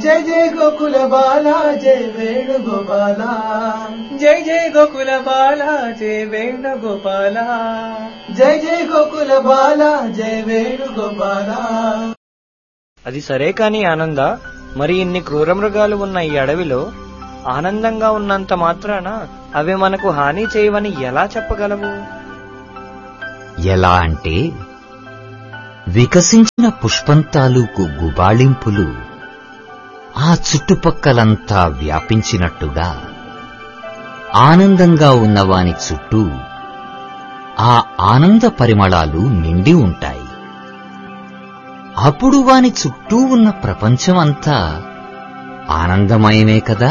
జయ జయ గోకుల బాల జయ వేణుగోపాల జై జై గోకుల బాల జయ వేణుగోపాల జయ జయ గోకుల బాల జయ వేణుగోపాల అది సరే కాని ఆనంద మరి ఇన్ని క్రూర మృగాలు ఉన్న ఈ అడవిలో ఆనందంగా ఉన్నంత మాత్రాన అవి మనకు హాని చేయవని ఎలా చెప్పగలవు ఎలా అంటే వికసించిన పుష్పం తాలూకు గుబాళింపులు ఆ చుట్టుపక్కలంతా వ్యాపించినట్టుగా ఆనందంగా ఉన్నవాని చుట్టూ ఆ ఆనంద పరిమళాలు నిండి ఉంటాయి అప్పుడు వాని చుట్టూ ఉన్న ప్రపంచమంతా ఆనందమయమే కదా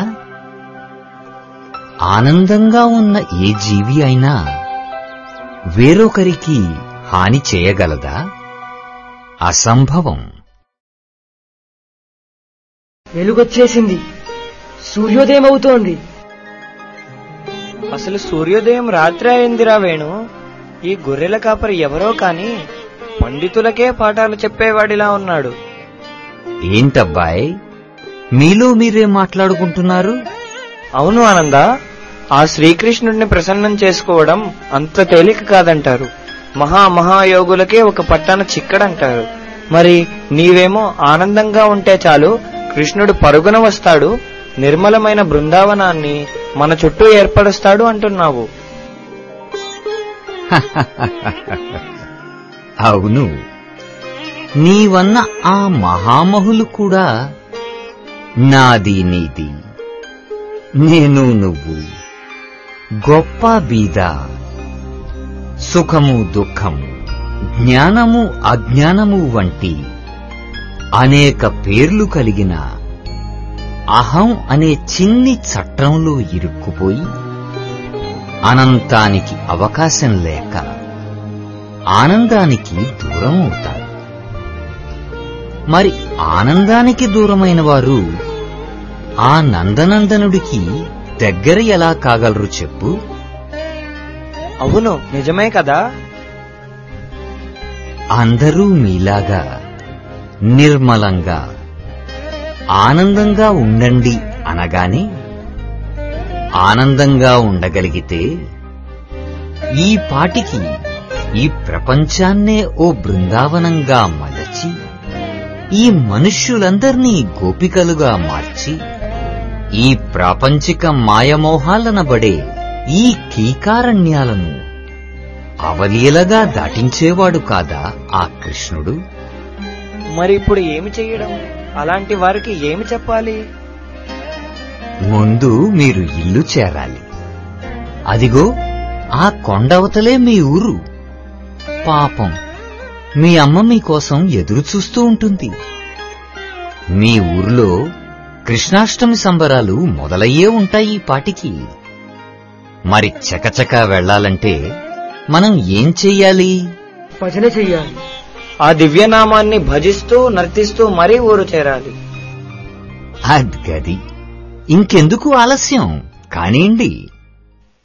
ఆనందంగా ఉన్న ఏ జీవి అయినా వేరొకరికి హాని చేయగలదా అసంభవం వెలుగొచ్చేసింది సూర్యోదయం అవుతోంది అసలు సూర్యోదయం రాత్రి అయిందిరా వేణు ఈ గొర్రెల కాపరి ఎవరో కాని పండితులకే పాఠాలు చెప్పేవాడిలా ఉన్నాడు ఏంటబ్బాయ్ మీలో మీరే మాట్లాడుకుంటున్నారు అవును ఆనంద ఆ శ్రీకృష్ణుడిని ప్రసన్నం చేసుకోవడం అంత తేలిక కాదంటారు మహా మహాయోగులకే ఒక పట్టాన చిక్కడంటారు మరి నీవేమో ఆనందంగా ఉంటే చాలు కృష్ణుడు పరుగున వస్తాడు నిర్మలమైన బృందావనాన్ని మన చుట్టూ ఏర్పరుస్తాడు అంటున్నావు అవును నీవన్న ఆ మహామహులు కూడా నాది నీది నేను నువ్వు గొప్ప బీద సుఖము దుఃఖము జ్ఞానము అజ్ఞానము వంటి అనేక పేర్లు కలిగిన అహం అనే చిన్ని చట్రంలో ఇరుక్కుపోయి అనంతానికి అవకాశం లేక ఆనందానికి దూరం అవుతారు మరి ఆనందానికి దూరమైన వారు ఆ నందనందనుడికి దగ్గర ఎలా కాగలరు చెప్పు అవును నిజమే కదా అందరూ మీలాగా నిర్మలంగా ఆనందంగా ఉండండి అనగానే ఆనందంగా ఉండగలిగితే ఈ పాటికి ఈ ప్రపంచాన్నే ఓ బృందావనంగా మలచి ఈ మనుష్యులందర్నీ గోపికలుగా మార్చి ఈ ప్రాపంచిక మాయమోహాలనబడే ఈ కీకారణ్యాలను అవలీలగా దాటించేవాడు కాదా ఆ కృష్ణుడు మరి ఇప్పుడు ఏమి చెయ్యడం అలాంటి వారికి ఏమి చెప్పాలి ముందు మీరు ఇల్లు చేరాలి అదిగో ఆ కొండవతలే మీ ఊరు పాపం మీ అమ్మ మీకోసం ఎదురు చూస్తూ ఉంటుంది మీ ఊర్లో కృష్ణాష్టమి సంబరాలు మొదలయ్యే ఉంటాయి ఈ పాటికి మరి చకచకా వెళ్ళాలంటే మనం ఏం చెయ్యాలి భజన చెయ్యాలి ఆ దివ్యనామాన్ని భజిస్తూ నర్తిస్తూ మరీ ఊరు చేరాలి అద్గది ఇంకెందుకు ఆలస్యం కానివ్వండి